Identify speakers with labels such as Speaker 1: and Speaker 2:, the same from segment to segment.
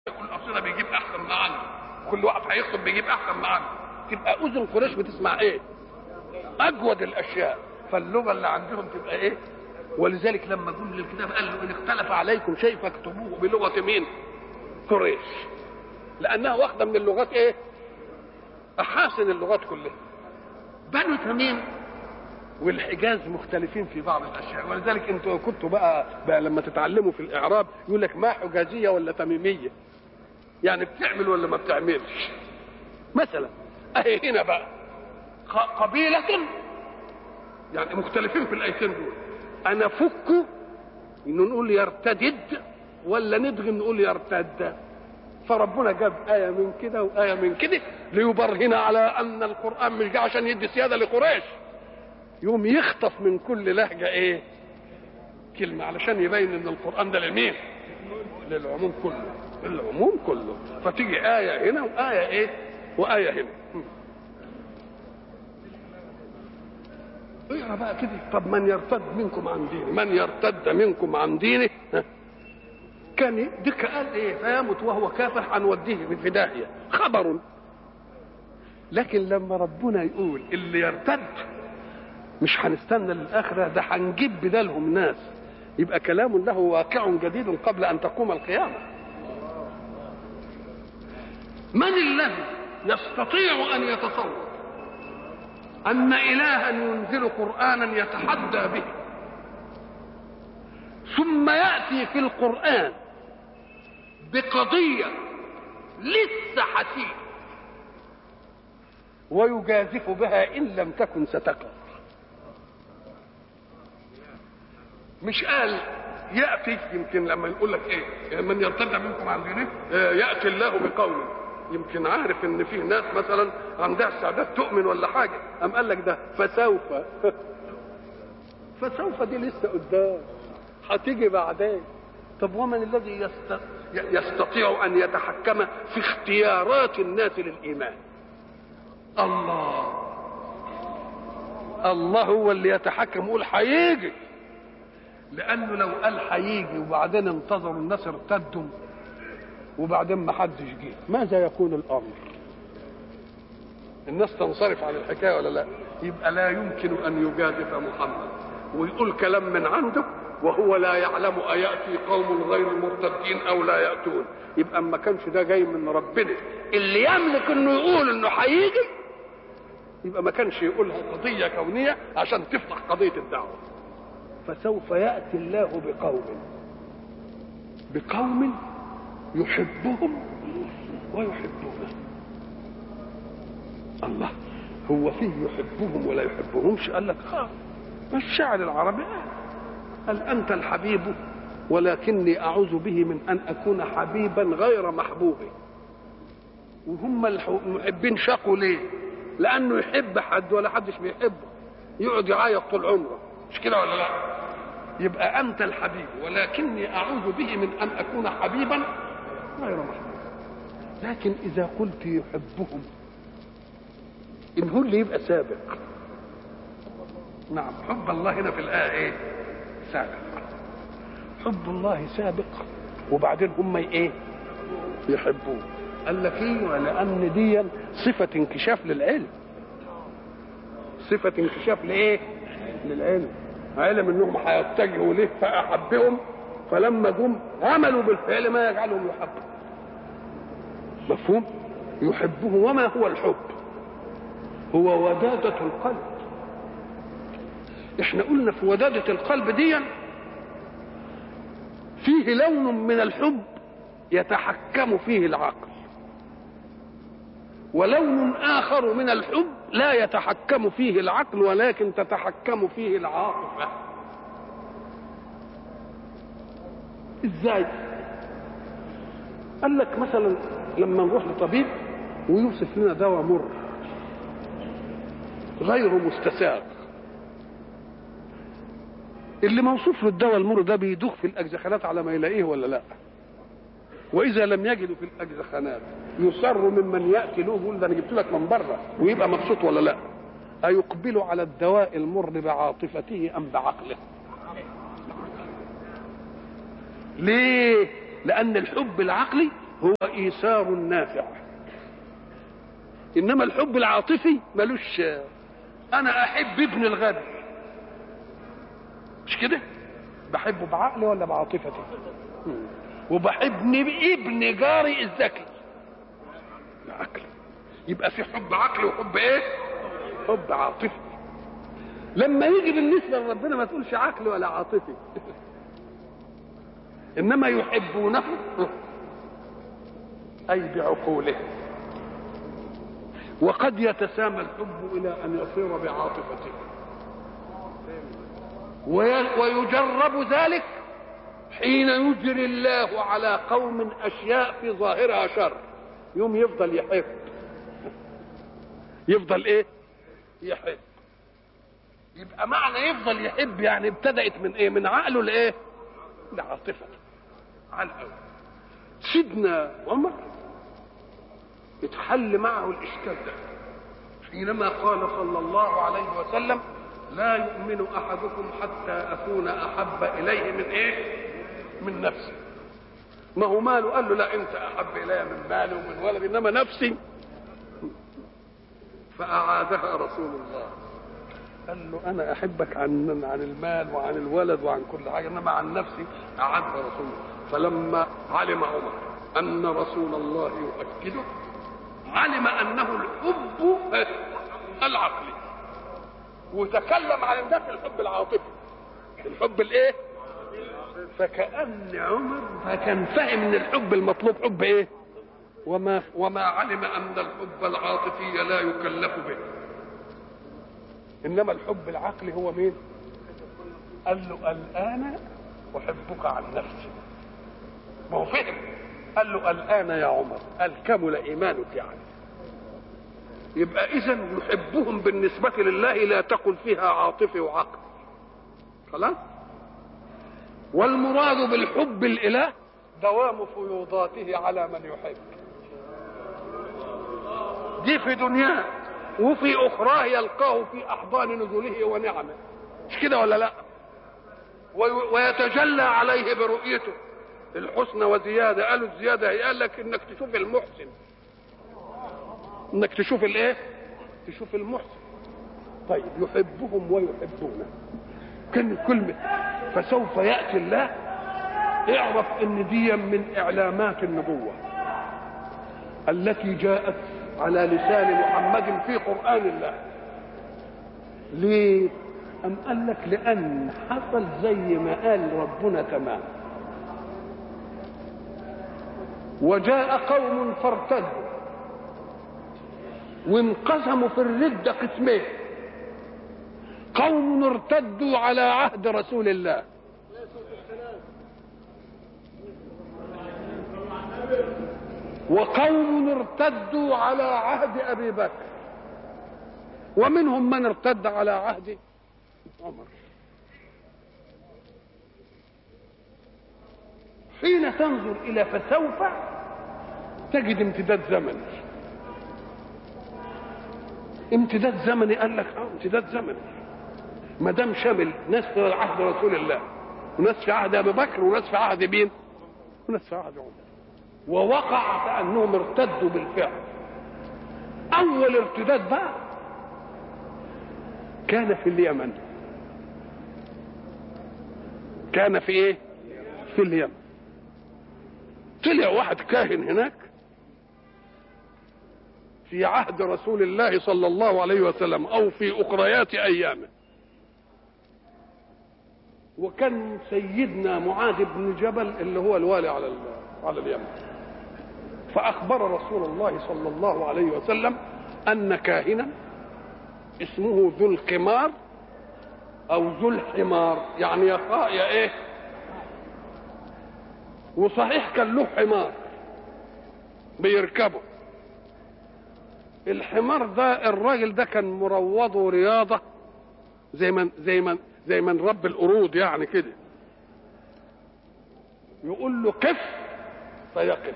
Speaker 1: يقول اصلنا بيجيب احسن ما عنده كل واحد هيخطب بيجيب احسن ما عنده تبقى اذن قريش بتسمع ايه اجود الاشياء فاللغه اللي عندهم تبقى ايه ولذلك لما جم للكتاب قال له ان اختلف عليكم شيء فاكتبوه بلغه مين قريش لانها واخده من اللغات ايه احاسن اللغات كلها بنو تميم والحجاز مختلفين في بعض الاشياء ولذلك انتوا كنتوا بقى, بقى لما تتعلموا في الاعراب يقول لك ما حجازيه ولا تميميه يعني بتعمل ولا ما بتعملش مثلا اهي هنا بقى قبيله يعني مختلفين في الايتين دول انا فك انه نقول يرتدد ولا ندغم نقول يرتد فربنا جاب آية من كده وآية من كده ليبرهن على أن القرآن مش جاي عشان يدي سيادة لقريش يوم يخطف من كل لهجة إيه؟ كلمة علشان يبين إن القرآن ده لمين؟ للعموم كله للعموم كله فتيجي آية هنا وآية إيه؟ وآية هنا اقرا بقى كده طب من يرتد منكم عن دينه من يرتد منكم عن دينه كان ديك قال ايه فيمت وهو كافر هنوديه في داهيه خبر لكن لما ربنا يقول اللي يرتد مش هنستنى للاخره ده هنجيب بدالهم ناس يبقى كلام له واقع جديد قبل ان تقوم القيامه من الذي يستطيع ان يتصور ان الها ينزل قرانا يتحدى به ثم ياتي في القران بقضيه لسه حسين ويجازف بها ان لم تكن ستقع مش قال ياتي يمكن لما يقول لك ايه من يرتد منكم عن دينه ياتي الله بقوم يمكن عارف ان في ناس مثلا عندها استعداد تؤمن ولا حاجه قام قال لك ده فسوف فسوف دي لسه قدام هتيجي بعدين طب ومن الذي يست... يستطيع ان يتحكم في اختيارات الناس للايمان الله الله هو اللي يتحكم يقول هيجي لانه لو قال هيجي وبعدين انتظروا الناس ارتدوا وبعدين ما حدش جه ماذا يكون الامر الناس تنصرف عن الحكايه ولا لا يبقى لا يمكن ان يجازف محمد ويقول كلام من عنده وهو لا يعلم أيأتي قوم غير مرتدين أو لا يأتون يبقى ما كانش ده جاي من ربنا اللي يملك انه يقول انه هيجي يبقى ما كانش يقولها قضية كونية عشان تفتح قضية الدعوة فسوف يأتي الله بقوم بقوم يحبهم ويحبونه الله هو فيه يحبهم ولا يحبهمش قال لك اه الشاعر العربي قال انت الحبيب ولكني اعوذ به من ان اكون حبيبا غير محبوب وهم المحبين شقوا ليه لانه يحب حد ولا حدش بيحبه يقعد يعيط طول عمره مش كده ولا لا يبقى انت الحبيب ولكني اعوذ به من ان اكون حبيبا غير محبوب لكن اذا قلت يحبهم ان هو اللي يبقى سابق نعم حب الله هنا في الايه ايه سابق حب الله سابق وبعدين هم ايه يحبوه قال لك ايه لان دي صفه انكشاف للعلم صفه انكشاف لايه للعلم علم انهم هيتجهوا ليه فاحبهم فلما جم عملوا بالفعل ما يجعلهم يحبوا مفهوم يحبه وما هو الحب هو ودادة القلب احنا قلنا في ودادة القلب دي فيه لون من الحب يتحكم فيه العقل ولون آخر من الحب لا يتحكم فيه العقل ولكن تتحكم فيه العاطفة ازاي قال لك مثلا لما نروح لطبيب ويوصف لنا دواء مر غير مستساغ اللي موصوف له الدواء المر ده بيدوخ في الاجزخانات على ما يلاقيه ولا لا واذا لم يجدوا في الاجزخانات يصر ممن ياتي له يقول ده انا جبت لك من بره ويبقى مبسوط ولا لا ايقبل على الدواء المر بعاطفته ام بعقله ليه لان الحب العقلي هو ايثار نافع انما الحب العاطفي ملوش انا احب ابن الغد مش كده بحبه بعقلي ولا بعاطفتي وبحب ابن جاري الذكي بعقلي يبقى في حب عقلي وحب ايه حب عاطفي لما يجي بالنسبه لربنا ما تقولش عقلي ولا عاطفي انما يحبونه اي بعقولهم وقد يتسامى الحب الى ان يصير بعاطفته ويجرب ذلك حين يجري الله على قوم اشياء في ظاهرها شر يوم يفضل يحب يفضل ايه يحب يبقى معنى يفضل يحب يعني ابتدأت من ايه من عقله لايه لعاطفته على الاول سيدنا عمر اتحل معه الاشكال ده حينما قال صلى الله عليه وسلم لا يؤمن احدكم حتى اكون احب اليه من ايه من نفسي ما هو ماله قال له لا انت احب الي من مالي ومن ولدي انما نفسي فاعادها رسول الله قال له انا احبك عن عن المال وعن الولد وعن كل حاجه انما عن نفسي اعادها رسول الله فلما علم عمر ان رسول الله يؤكده علم انه الحب العقلي وتكلم عن ده في الحب العاطفي الحب الايه فكأن عمر فكان فاهم ان الحب المطلوب حب ايه وما وما علم ان الحب العاطفي لا يكلف به انما الحب العقلي هو مين قال له الان احبك عن نفسي ما هو فهم قال له الان يا عمر قال كمل ايمانك يعني يبقى اذا يحبهم بالنسبه لله لا تقل فيها عاطفي وعقل خلاص والمراد بالحب الاله دوام فيوضاته على من يحب دي في دنياه وفي اخراه يلقاه في احضان نزوله ونعمه مش كده ولا لا ويتجلى عليه برؤيته الحسنى وزياده قالوا الزياده هي قال لك انك تشوف المحسن انك تشوف الايه تشوف المحسن طيب يحبهم ويحبونه كان كلمة فسوف يأتي الله اعرف ان دي من اعلامات النبوة التي جاءت على لسان محمد في قرآن الله ليه أم قال لك لأن حصل زي ما قال ربنا تمام وجاء قوم فارتدوا وانقسموا في الردة قسمين قوم ارتدوا على عهد رسول الله وقوم ارتدوا على عهد ابي بكر ومنهم من ارتد على عهد عمر حين تنظر الى فسوف تجد امتداد زمني امتداد زمني قال لك اه امتداد زمني ما دام شامل ناس في عهد رسول الله وناس في عهد ابي بكر وناس في عهد مين؟ وناس في عهد عمر ووقع كانهم ارتدوا بالفعل اول ارتداد بقى كان في اليمن كان في ايه في اليمن طلع واحد كاهن هناك في عهد رسول الله صلى الله عليه وسلم او في اخريات ايامه وكان سيدنا معاذ بن جبل اللي هو الوالي على على اليمن فاخبر رسول الله صلى الله عليه وسلم ان كاهنا اسمه ذو القمار او ذو الحمار يعني يا يا ايه وصحيح كان له حمار بيركبه الحمار ده الراجل ده كان مروضه رياضه زي من زي من زي من رب القرود يعني كده يقول له قف فيقف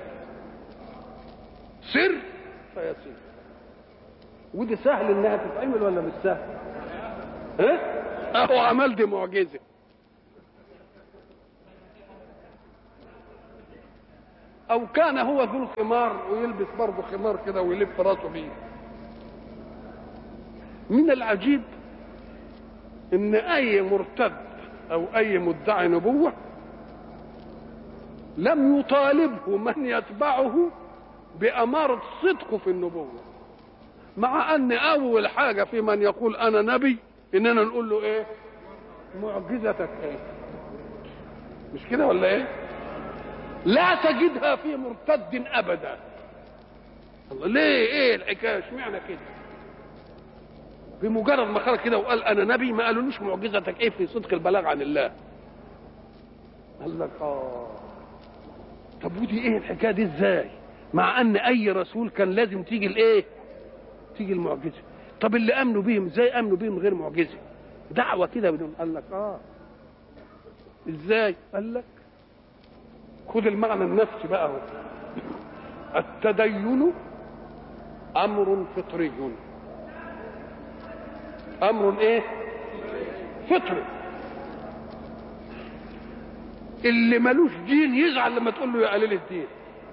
Speaker 1: سر فيسير ودي سهل انها تتعمل ولا مش سهل ها اهو عمل دي معجزه او كان هو ذو الخمار ويلبس برضه خمار كده ويلف راسه بيه من العجيب ان اي مرتد او اي مدعي نبوه لم يطالبه من يتبعه باماره صدقه في النبوه مع ان اول حاجه في من يقول انا نبي اننا نقول له ايه معجزتك ايه مش كده ولا ايه لا تجدها في مرتد ابدا الله ليه ايه الحكايه اشمعنى كده بمجرد ما خرج كده وقال انا نبي ما قالولوش معجزتك ايه في صدق البلاغ عن الله قال لك اه طب ودي ايه الحكايه دي ازاي مع ان اي رسول كان لازم تيجي الايه تيجي المعجزه طب اللي امنوا بيهم ازاي امنوا بيهم غير معجزه دعوه كده بدون قال لك اه ازاي قال لك خد المعنى النفسي بقى هو التدين امر فطري امر ايه فطري اللي ملوش دين يزعل لما تقول له يا قليل الدين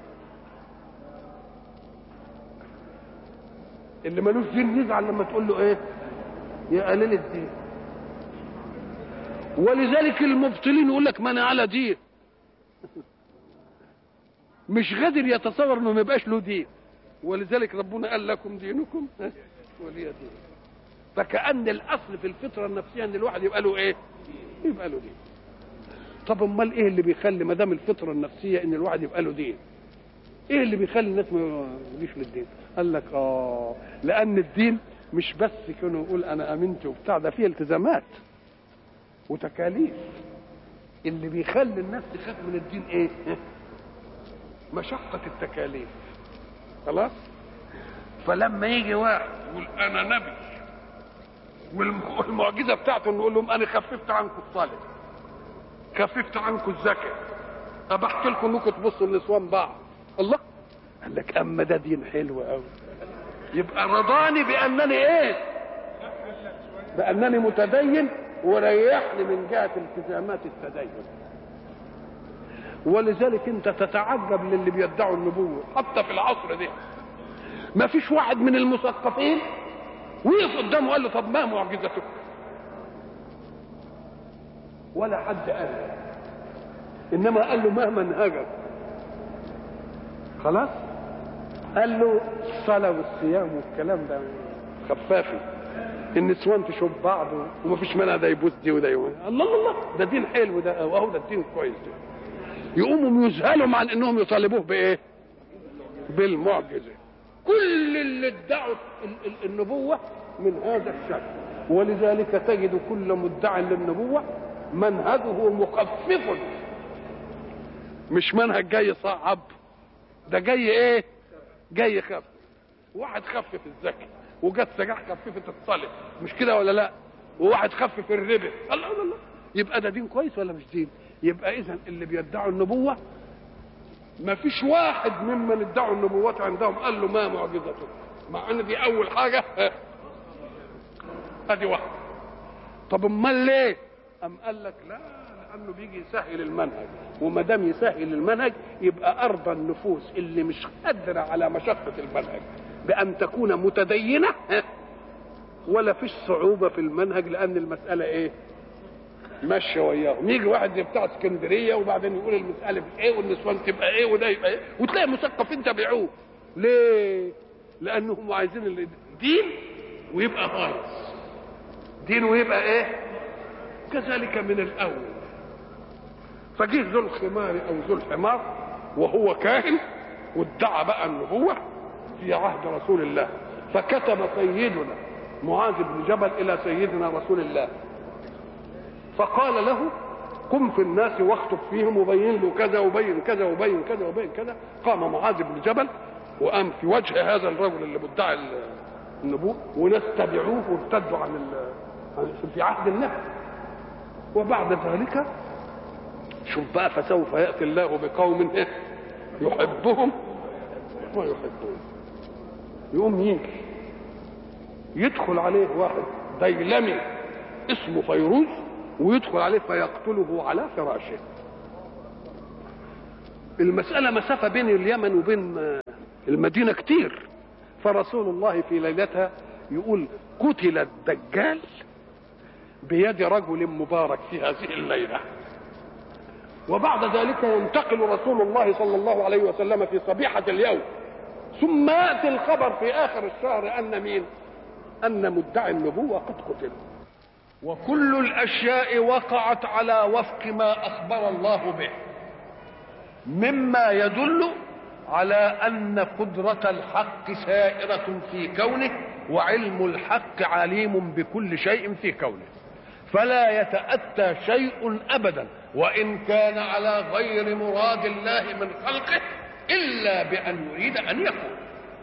Speaker 1: اللي ملوش دين يزعل لما تقول له ايه يا قليل الدين ولذلك المبطلين يقول لك ما انا على دين مش قادر يتصور انه ما يبقاش له دين ولذلك ربنا قال لكم دينكم ولي دين فكأن الأصل في الفطرة النفسية إن الواحد يبقى له إيه؟ يبقى له دين. طب أمال إيه اللي بيخلي ما دام الفطرة النفسية إن الواحد يبقى له دين؟ إيه اللي بيخلي الناس ما يجيش للدين؟ قال لك آه لأن الدين مش بس كانوا يقول أنا آمنت وبتاع ده فيه التزامات وتكاليف. اللي بيخلي الناس تخاف من الدين إيه؟ مشقة التكاليف. خلاص؟ فلما يجي واحد يقول أنا نبي والمعجزه بتاعته انه يقول لهم انا خففت عنكم الصلاه خففت عنكم الزكاه ابحت لكم انكم تبصوا لنسوان بعض الله قال لك اما ده دين حلو قوي يبقى رضاني بانني ايه بانني متدين وريحني من جهه التزامات التدين ولذلك انت تتعجب للي بيدعوا النبوه حتى في العصر ده ما فيش واحد من المثقفين وقف قدامه وقال له طب ما معجزتك ولا حد قال انما قال له ما منهجك خلاص قال له الصلاه والصيام والكلام ده خفافي النسوان تشوف بعض وما فيش منها ده يبوس دي وده يبوس الله الله الله ده دين حلو ده اهو ده الدين كويس ده يقوموا يذهلوا عن انهم يطالبوه بايه؟ بالمعجزه كل اللي ادعوا النبوة من هذا الشكل ولذلك تجد كل مدع للنبوة منهجه مخفف مش منهج جاي صعب ده جاي ايه جاي خف واحد خفف الزكاة وجت سجاح خففت الصلاة مش كده ولا لا وواحد خفف الربا الله الله الله يبقى ده دين كويس ولا مش دين يبقى اذا اللي بيدعوا النبوة ما فيش واحد ممن ادعوا النبوات عندهم قال له ما معجزته مع ان دي اول حاجه ادي واحده طب امال ليه ام قال لك لا لانه بيجي يسهل المنهج وما دام يسهل المنهج يبقى ارضى النفوس اللي مش قادره على مشقه المنهج بان تكون متدينه ولا فيش صعوبه في المنهج لان المساله ايه ماشيه وياهم يجي واحد بتاع اسكندريه وبعدين يقول المساله في ايه والنسوان تبقى ايه وده يبقى ايه وتلاقي مثقفين تبعوه ليه؟ لانهم عايزين الدين ويبقى هايص دين ويبقى ايه؟ كذلك من الاول فجه ذو الخمار او ذو الحمار وهو كاهن وادعى بقى النبوه في عهد رسول الله فكتب سيدنا معاذ بن جبل الى سيدنا رسول الله فقال له قم في الناس واخطب فيهم وبين له كذا وبين كذا وبين كذا وبين كذا قام معاذ بن جبل وقام في وجه هذا الرجل اللي مدعي النبوة وناس تبعوه وارتدوا عن في عهد النبي وبعد ذلك شوف بقى فسوف ياتي الله بقوم يحبهم ويحبون يقوم يجي يدخل عليه واحد ديلمي اسمه فيروز ويدخل عليه فيقتله على فراشه المسألة مسافة بين اليمن وبين المدينة كتير فرسول الله في ليلتها يقول قتل الدجال بيد رجل مبارك في هذه الليلة وبعد ذلك ينتقل رسول الله صلى الله عليه وسلم في صبيحة اليوم ثم يأتي الخبر في آخر الشهر أن مين أن مدعي النبوة قد قتل وكل الأشياء وقعت على وفق ما أخبر الله به مما يدل على أن قدرة الحق سائرة في كونه وعلم الحق عليم بكل شيء في كونه فلا يتأتى شيء أبدا وإن كان على غير مراد الله من خلقه إلا بأن يريد أن يكون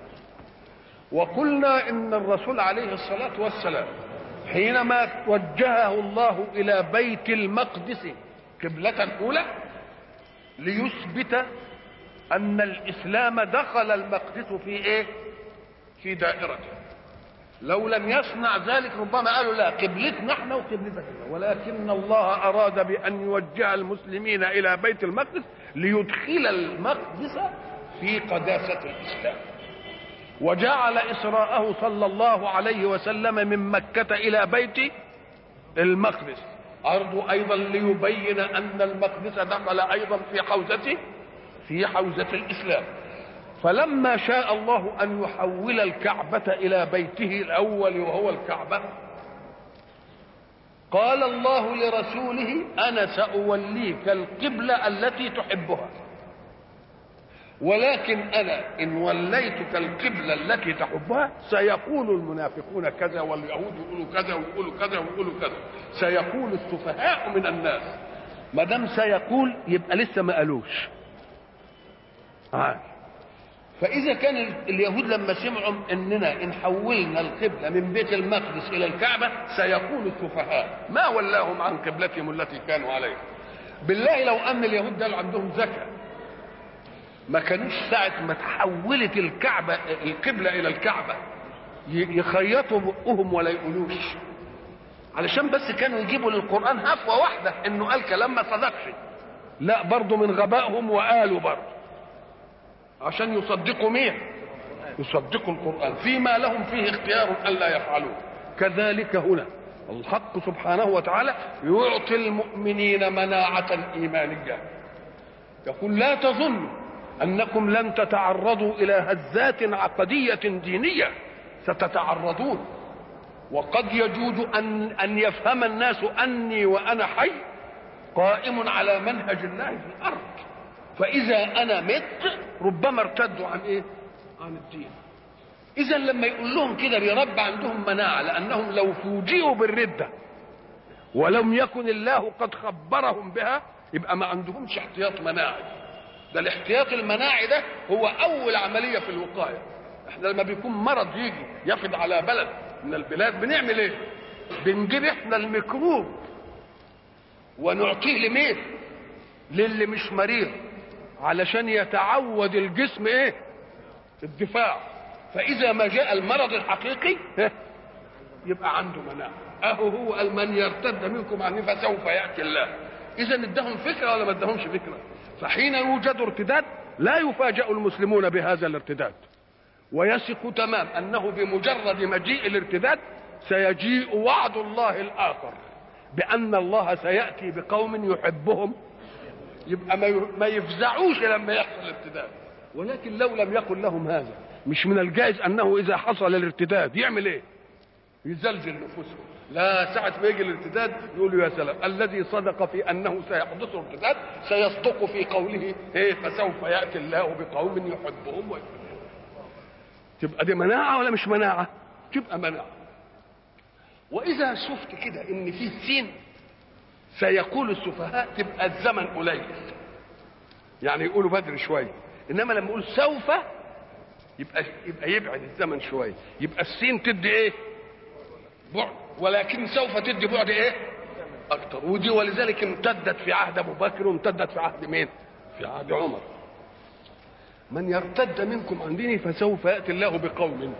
Speaker 1: وقلنا إن الرسول عليه الصلاة والسلام حينما وجهه الله إلى بيت المقدس قبلة أولى ليثبت أن الإسلام دخل المقدس في إيه؟ في دائرته لو لم يصنع ذلك ربما قالوا لا قبلتنا احنا وقبلتك ولكن الله اراد بان يوجه المسلمين الى بيت المقدس ليدخل المقدس في قداسه الاسلام وجعل اسراءه صلى الله عليه وسلم من مكه الى بيت المقدس أرض أيضا ليبين أن المقدس دخل أيضا في حوزته في حوزة الإسلام فلما شاء الله ان يحول الكعبه الى بيته الاول وهو الكعبه قال الله لرسوله انا ساوليك القبله التي تحبها ولكن انا ان وليتك القبله التي تحبها سيقول المنافقون كذا واليهود يقولوا كذا ويقولوا كذا ويقولوا كذا سيقول السفهاء من الناس ما دام سيقول يبقى لسه ما قالوش آه. فإذا كان اليهود لما سمعوا إننا إن حولنا القبلة من بيت المقدس إلى الكعبة سيقول السفهاء ما ولاهم عن قبلتهم التي كانوا عليها بالله لو أن اليهود ده عندهم ذكاء ما كانوش ساعة ما تحولت الكعبة القبلة إلى الكعبة يخيطوا بقهم ولا يقولوش علشان بس كانوا يجيبوا للقرآن هفوة واحدة إنه قال كلام ما صدقش لا برضه من غبائهم وقالوا برضه عشان يصدقوا مين يصدقوا القرآن فيما لهم فيه اختيار ألا يفعلوه كذلك هنا الحق سبحانه وتعالى يعطي المؤمنين مناعة إيمانية يقول لا تظنوا أنكم لن تتعرضوا إلى هزات عقدية دينية ستتعرضون وقد يجوز أن أن يفهم الناس أني وأنا حي قائم على منهج الله في الأرض فإذا أنا مت ربما ارتدوا عن إيه؟ عن الدين. إذا لما يقول لهم كده بيربى عندهم مناعة لأنهم لو فوجئوا بالردة ولم يكن الله قد خبرهم بها يبقى ما عندهمش احتياط مناعي. ده الاحتياط المناعي ده هو أول عملية في الوقاية. احنا لما بيكون مرض يجي يفد على بلد من البلاد بنعمل ايه؟ بنجيب احنا الميكروب ونعطيه لمين؟ للي مش مريض علشان يتعود الجسم ايه الدفاع فاذا ما جاء المرض الحقيقي يبقى عنده مناعه اهو هو قال من يرتد منكم عني فسوف ياتي الله اذا ادهم فكره ولا ما ادهمش فكره فحين يوجد ارتداد لا يفاجأ المسلمون بهذا الارتداد ويثق تمام انه بمجرد مجيء الارتداد سيجيء وعد الله الاخر بان الله سياتي بقوم يحبهم يبقى ما يفزعوش لما يحصل الارتداد ولكن لو لم يكن لهم هذا مش من الجائز انه اذا حصل الارتداد يعمل ايه يزلزل نفوسهم لا ساعة ما يجي الارتداد يقولوا يا سلام الذي صدق في انه سيحدث ارتداد سيصدق في قوله ايه فسوف ياتي الله بقوم يحبهم ويحبهم تبقى دي مناعة ولا مش مناعة؟ تبقى مناعة وإذا شفت كده إن في سين سيقول السفهاء تبقى الزمن قليل يعني يقولوا بدري شويه انما لما يقول سوف يبقى يبقى يبعد الزمن شويه يبقى السين تدي ايه بعد ولكن سوف تدي بعد ايه اكتر ودي ولذلك امتدت في عهد ابو بكر وامتدت في عهد مين في عهد عمر من يرتد منكم عن دينه فسوف ياتي الله بقوم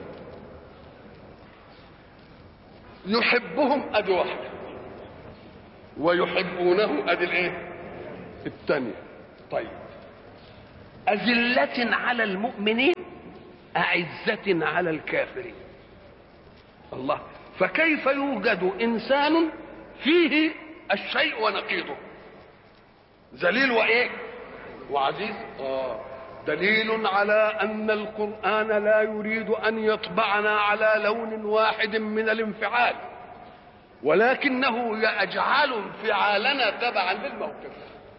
Speaker 1: يحبهم ادي واحده ويحبونه ادي الايه الثانيه طيب أذلة على المؤمنين أعزة على الكافرين الله فكيف يوجد إنسان فيه الشيء ونقيضه ذليل وإيه وعزيز آه دليل على أن القرآن لا يريد أن يطبعنا على لون واحد من الانفعال ولكنه يجعل انفعالنا تبعا للموقف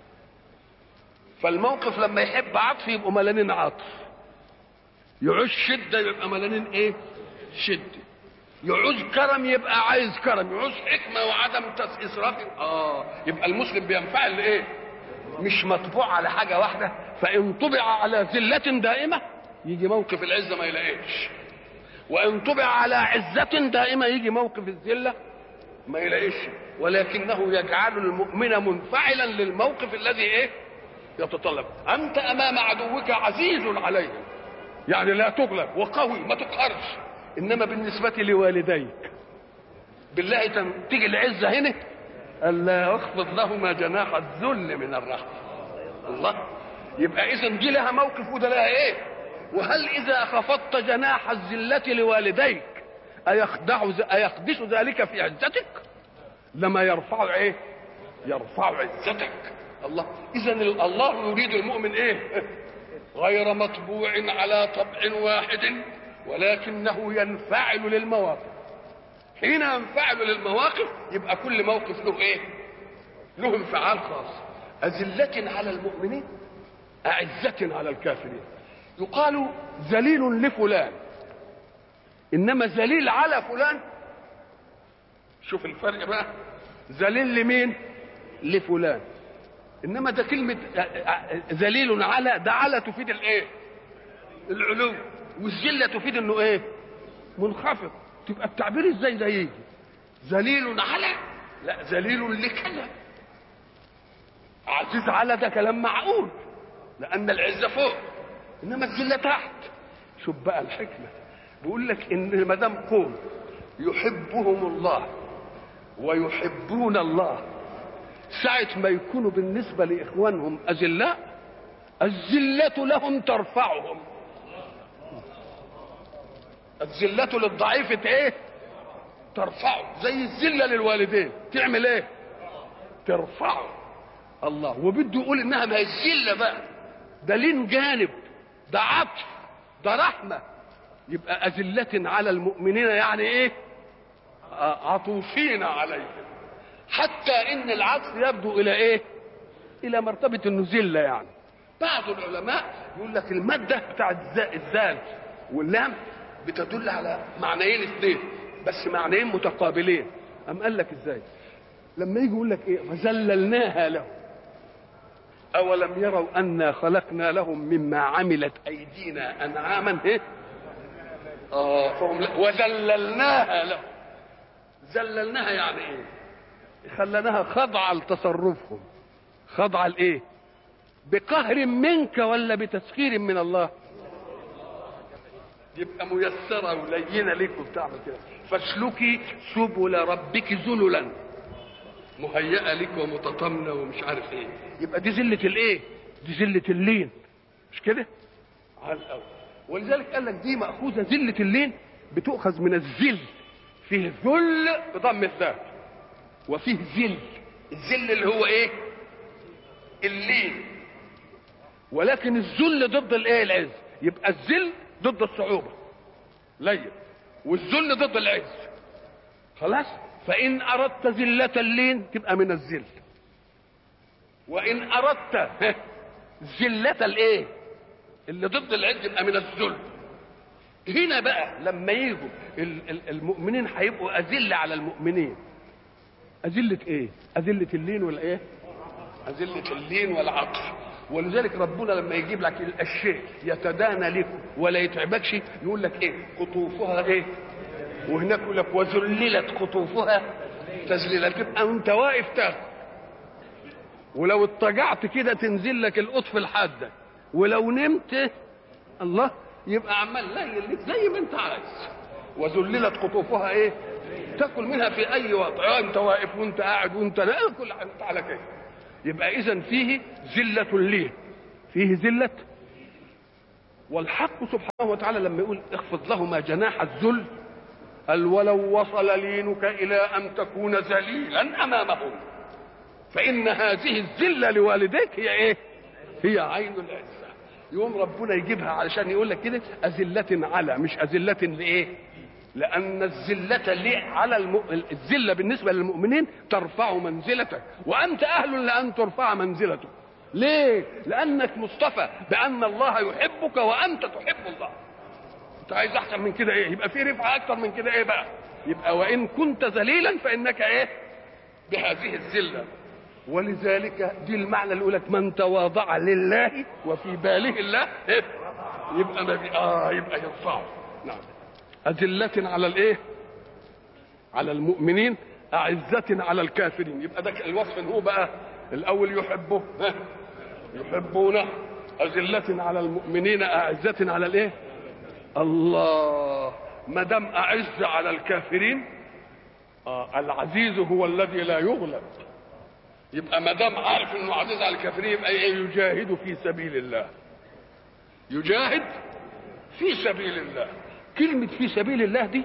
Speaker 1: فالموقف لما يحب عطف يبقوا ملانين عطف يعوز شده يبقى ملانين ايه شده يعوز كرم يبقى عايز كرم يعوز حكمه وعدم اسراف اه يبقى المسلم بينفعل لايه مش مطبوع على حاجه واحده فان طبع على ذله دائمه يجي موقف العزه ما يلاقيش وان طبع على عزه دائمه يجي موقف الذله ما يلاقيش ولكنه يجعل المؤمن منفعلا للموقف الذي ايه يتطلب انت امام عدوك عزيز عليه يعني لا تغلب وقوي ما تقهرش انما بالنسبه لوالديك بالله تيجي العزه هنا الا اخفض لهما جناح الذل من الرحمه الله يبقى اذا دي لها موقف وده لها ايه وهل اذا خفضت جناح الذله لوالديك أيخدع أيخدش ذلك في عزتك؟ لما يرفع إيه؟ يرفع عزتك الله إذا الله يريد المؤمن إيه؟ غير مطبوع على طبع واحد ولكنه ينفعل للمواقف حين ينفعل للمواقف يبقى كل موقف له ايه له انفعال خاص أذلة على المؤمنين أعزة على الكافرين يقال ذليل لفلان انما ذليل على فلان شوف الفرق بقى ذليل لمين لفلان انما ده كلمه ذليل على ده على تفيد الايه العلو والذله تفيد انه ايه منخفض تبقى التعبير ازاي ده يجي ذليل على لا ذليل لكذا عزيز على ده كلام معقول لان العزه فوق انما الذله تحت شوف بقى الحكمه بيقول لك ان ما دام قوم يحبهم الله ويحبون الله ساعة ما يكونوا بالنسبة لإخوانهم أذلاء الذلة لهم ترفعهم الذلة للضعيف ايه ترفعه زي الذلة للوالدين تعمل ايه ترفعه الله وبده يقول انها ما هي الذلة بقى ده لين جانب ده عطف ده رحمه يبقى أذلة على المؤمنين يعني إيه؟ عطوفين عليهم حتى إن العطف يبدو إلى إيه؟ إلى مرتبة إنه ذلة يعني بعض العلماء يقول لك المادة بتاع الزال واللام بتدل على معنيين اثنين بس معنيين متقابلين أم قال لك إزاي؟ لما يجي يقول لك إيه؟ فذللناها لهم أولم يروا أنا خلقنا لهم مما عملت أيدينا أنعاما إيه؟ آه فهم وذللناها لهم ذللناها يعني ايه خلناها خضعة لتصرفهم خضعة لايه بقهر منك ولا بتسخير من الله يبقى ميسرة ولينة ليك وبتعمل كده فاسلكي سبل ربك ذللا مهيئة لك ومتطمنة ومش عارف ايه يبقى دي ذلة الايه دي ذلة اللين مش كده على الاول ولذلك قال لك دي مأخوذة ذلة اللين بتؤخذ من الذل فيه ذل بضم الذال وفيه ذل الذل اللي هو ايه اللين ولكن الذل ضد الايه العز يبقى الذل ضد الصعوبة لين والذل ضد العز خلاص فإن أردت ذلة اللين تبقى من الذل وإن أردت ذلة الايه اللي ضد العز يبقى من الذل هنا بقى لما يجوا المؤمنين هيبقوا أذلة على المؤمنين أذلة إيه؟ أذلة اللين ولا إيه؟ أذلة اللين والعطف ولذلك ربنا لما يجيب لك الشيء يتدانى لك ولا يتعبكش يقول لك ايه قطوفها ايه وهناك يقول لك وذللت قطوفها تذليلا تبقى انت واقف تاخد ولو اضطجعت كده تنزل لك القطف الحاده ولو نمت الله يبقى عمال ليل زي ما انت عايز وذللت قطوفها ايه تاكل منها في اي وضع انت واقف وانت قاعد وانت ناكل انت على كده يبقى اذا فيه ذله اللين فيه ذله والحق سبحانه وتعالى لما يقول اخفض لهما جناح الذل قال ولو وصل لينك الى ان تكون ذليلا امامهم فان هذه الذله لوالديك هي ايه هي عين العزه يوم ربنا يجيبها علشان يقول لك كده أذلة على مش أذلة لإيه؟ لأن الذلة ليه على الم... الذلة بالنسبة للمؤمنين ترفع منزلتك وأنت أهل لأن ترفع منزلتك ليه؟ لأنك مصطفى بأن الله يحبك وأنت تحب الله أنت عايز أحسن من كده إيه؟ يبقى في رفعة أكتر من كده إيه بقى؟ يبقى وإن كنت ذليلا فإنك إيه؟ بهذه الذلة ولذلك دي المعنى اللي يقول لك من تواضع لله وفي باله الله إيه؟ يبقى ما بي... اه يبقى يرفعه نعم أذلة على الايه؟ على المؤمنين أعزة على الكافرين يبقى ده الوصف إن هو بقى الأول يحبه ها؟ يحبونه أذلة على المؤمنين أعزة على الايه؟ الله ما دام أعز على الكافرين آه العزيز هو الذي لا يغلب يبقى ما دام عارف انه عزيز على الكافرين يبقى ايه يجاهد في سبيل الله يجاهد في سبيل الله كلمة في سبيل الله دي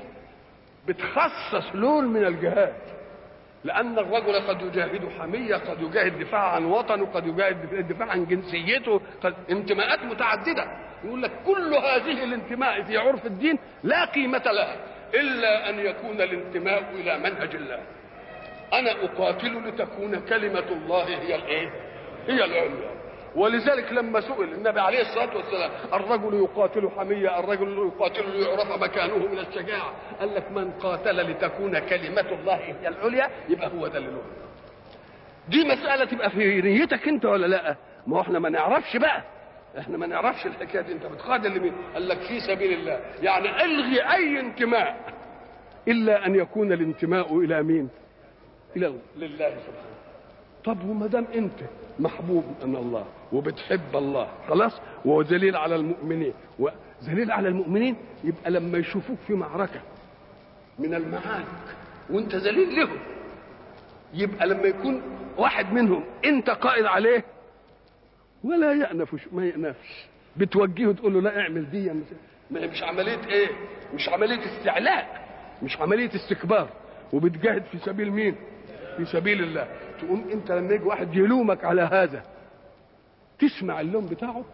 Speaker 1: بتخصص لون من الجهاد لأن الرجل قد يجاهد حمية قد يجاهد دفاع عن وطنه قد يجاهد دفاع عن جنسيته قد انتماءات متعددة يقول لك كل هذه الانتماء في عرف الدين لا قيمة لها إلا أن يكون الانتماء إلى منهج الله انا اقاتل لتكون كلمه الله هي الايه هي العليا ولذلك لما سئل النبي عليه الصلاه والسلام الرجل يقاتل حميه الرجل يقاتل ليعرف مكانه من الشجاعه قال لك من قاتل لتكون كلمه الله هي العليا يبقى هو ده اللي له دي مساله تبقى في نيتك انت ولا لا ما احنا ما نعرفش بقى احنا ما نعرفش الحكايه دي انت بتقاتل لمين قال لك في سبيل الله يعني الغي اي انتماء الا ان يكون الانتماء الى مين الى لله سبحانه طب وما دام انت محبوب من الله وبتحب الله خلاص وذليل على المؤمنين وذليل على المؤمنين يبقى لما يشوفوك في معركه من المعارك وانت ذليل لهم يبقى لما يكون واحد منهم انت قائد عليه ولا يأنف ما يأنفش بتوجهه تقول له لا اعمل دي مش عمليه ايه مش عمليه استعلاء مش عمليه استكبار وبتجاهد في سبيل مين في سبيل الله تقوم انت لما يجي واحد يلومك على هذا تسمع اللوم بتاعه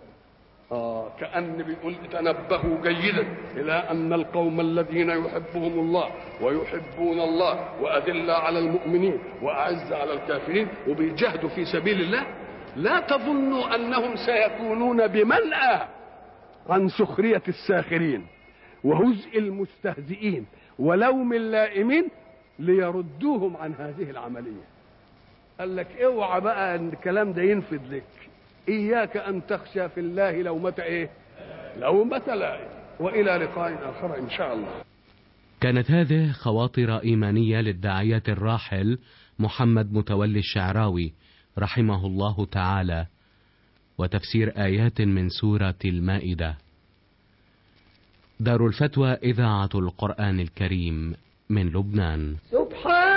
Speaker 1: آه كأن بيقول تنبهوا جيدا إلى أن القوم الذين يحبهم الله ويحبون الله وأذل على المؤمنين وأعز على الكافرين وبيجاهدوا في سبيل الله لا تظنوا أنهم سيكونون بمنأى عن سخرية الساخرين وهزء المستهزئين ولوم اللائمين ليردوهم عن هذه العملية قال لك اوعى بقى ان الكلام ده ينفذ لك اياك ان تخشى في الله لومة ايه لومة لائم والى لقاء اخر ان شاء الله
Speaker 2: كانت هذه خواطر ايمانيه للداعيه الراحل محمد متولي الشعراوي رحمه الله تعالى وتفسير ايات من سوره المائده دار الفتوى اذاعه القران الكريم من لبنان
Speaker 3: سبحان